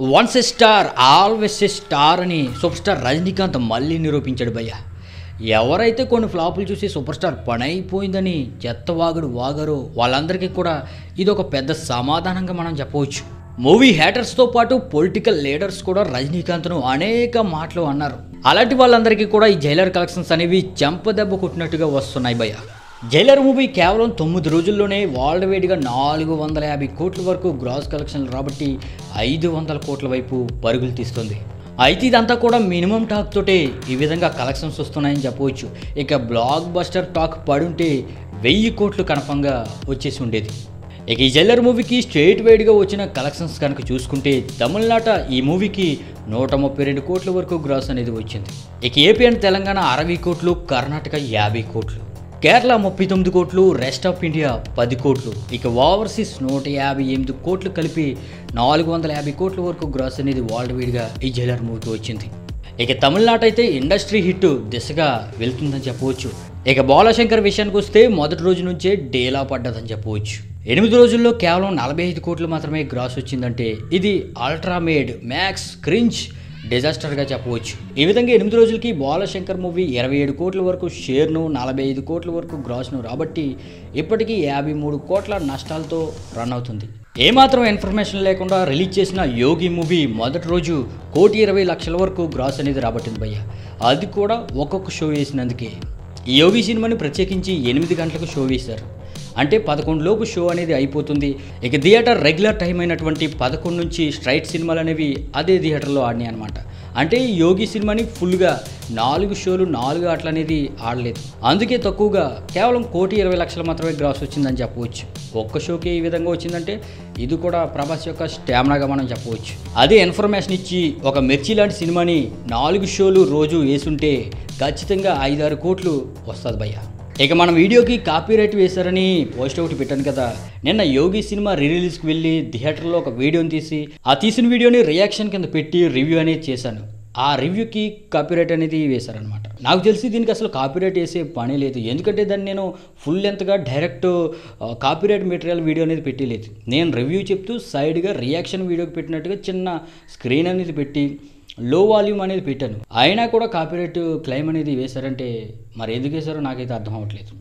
once a star always a star అని super star Rajinikanth మళ్ళీ నిరూపించాడు భయ్య ఎవరైతే కొన్ని ఫ్లాపులు చూసి సూపర్ స్టార్ పని అయిపోయిందని చెత్తవాగుడు వాగారో వాళ్ళందరికీ కూడా ఇది ఒక పెద్ద సమాధానంగా మనం చెప్పవచ్చు మూవీ హ్యాటర్స్తో పాటు పొలిటికల్ లీడర్స్ కూడా రజనీకాంత్ను అనేక మాటలు అన్నారు అలాంటి వాళ్ళందరికీ కూడా ఈ జైలర్ కలెక్షన్స్ అనేవి చెంపదెబ్బ కొట్టినట్టుగా వస్తున్నాయి భయ్య జైలర్ మూవీ కేవలం తొమ్మిది రోజుల్లోనే వరల్డ్ వైడ్గా నాలుగు వందల యాభై కోట్ల వరకు గ్రాస్ కలెక్షన్లు రాబట్టి ఐదు వందల కోట్ల వైపు పరుగులు తీస్తుంది అయితే ఇదంతా కూడా మినిమం టాక్ తోటే ఈ విధంగా కలెక్షన్స్ వస్తున్నాయని చెప్పవచ్చు ఇక బ్లాక్ బస్టర్ టాక్ పడుంటే వెయ్యి కోట్లు కన్ఫర్మ్గా వచ్చేసి ఉండేది ఇక ఈ జైలర్ మూవీకి స్టేట్ వైడ్గా వచ్చిన కలెక్షన్స్ కనుక చూసుకుంటే తమిళనాట ఈ మూవీకి నూట ముప్పై రెండు కోట్ల వరకు గ్రాస్ అనేది వచ్చింది ఇక ఏపీ అండ్ తెలంగాణ అరవై కోట్లు కర్ణాటక యాభై కోట్లు కేరళ ముప్పై తొమ్మిది కోట్లు రెస్ట్ ఆఫ్ ఇండియా పది కోట్లు ఇక ఓవర్సీస్ నూట యాభై ఎనిమిది కోట్లు కలిపి నాలుగు వందల యాభై కోట్ల వరకు గ్రాస్ అనేది వరల్డ్ వైడ్గా ఈ జైలర్ మూవీకి వచ్చింది ఇక తమిళనాట అయితే ఇండస్ట్రీ హిట్ దిశగా వెళ్తుందని చెప్పవచ్చు ఇక బాలశంకర్ విషయానికి వస్తే మొదటి రోజు నుంచే డేలా పడ్డదని చెప్పవచ్చు ఎనిమిది రోజుల్లో కేవలం నలభై ఐదు కోట్లు మాత్రమే గ్రాస్ వచ్చిందంటే ఇది అల్ట్రామేడ్ మ్యాక్స్ క్రింజ్ డిజాస్టర్గా చెప్పవచ్చు ఈ విధంగా ఎనిమిది రోజులకి బాలశంకర్ మూవీ ఇరవై ఏడు కోట్ల వరకు షేర్ను నలభై ఐదు కోట్ల వరకు గ్రాస్ను రాబట్టి ఇప్పటికీ యాభై మూడు కోట్ల నష్టాలతో రన్ అవుతుంది ఏమాత్రం ఇన్ఫర్మేషన్ లేకుండా రిలీజ్ చేసిన యోగి మూవీ మొదటి రోజు కోటి ఇరవై లక్షల వరకు గ్రాస్ అనేది రాబట్టింది భయ్య అది కూడా ఒక్కొక్క షో వేసినందుకే ఈ యోగి సినిమాని ప్రత్యేకించి ఎనిమిది గంటలకు షో వేశారు అంటే పదకొండు లోపు షో అనేది అయిపోతుంది ఇక థియేటర్ రెగ్యులర్ టైం అయినటువంటి పదకొండు నుంచి స్ట్రైట్ సినిమాలు అనేవి అదే థియేటర్లో ఆడినాయి అనమాట అంటే ఈ యోగి సినిమాని ఫుల్గా నాలుగు షోలు నాలుగు ఆటలు అనేది ఆడలేదు అందుకే తక్కువగా కేవలం కోటి ఇరవై లక్షలు మాత్రమే గ్రాస్ వచ్చిందని చెప్పవచ్చు ఒక్క షోకి ఈ విధంగా వచ్చిందంటే ఇది కూడా ప్రభాస్ యొక్క స్టామినాగా మనం చెప్పవచ్చు అదే ఇన్ఫర్మేషన్ ఇచ్చి ఒక మిర్చి లాంటి సినిమాని నాలుగు షోలు రోజు వేసుంటే ఖచ్చితంగా ఐదారు కోట్లు వస్తుంది భయ్య ఇక మన వీడియోకి కాపీ రైట్ వేశారని పోస్ట్ ఒకటి పెట్టాను కదా నిన్న యోగి సినిమా రిలీజ్కి వెళ్ళి థియేటర్లో ఒక వీడియోని తీసి ఆ తీసిన వీడియోని రియాక్షన్ కింద పెట్టి రివ్యూ అనేది చేశాను ఆ రివ్యూకి కాపీరైట్ అనేది వేశారనమాట నాకు తెలిసి దీనికి అసలు కాపీరైట్ వేసే పని లేదు ఎందుకంటే దాన్ని నేను ఫుల్ లెంత్గా డైరెక్ట్ కాపీరైట్ మెటీరియల్ వీడియో అనేది పెట్టలేదు నేను రివ్యూ చెప్తూ సైడ్గా రియాక్షన్ వీడియోకి పెట్టినట్టుగా చిన్న స్క్రీన్ అనేది పెట్టి లో వాల్యూమ్ అనేది పెట్టాను అయినా కూడా కాపీరైట్ క్లెయిమ్ అనేది వేశారంటే మరి ఎందుకు వేశారో నాకైతే అర్థం అవ్వట్లేదు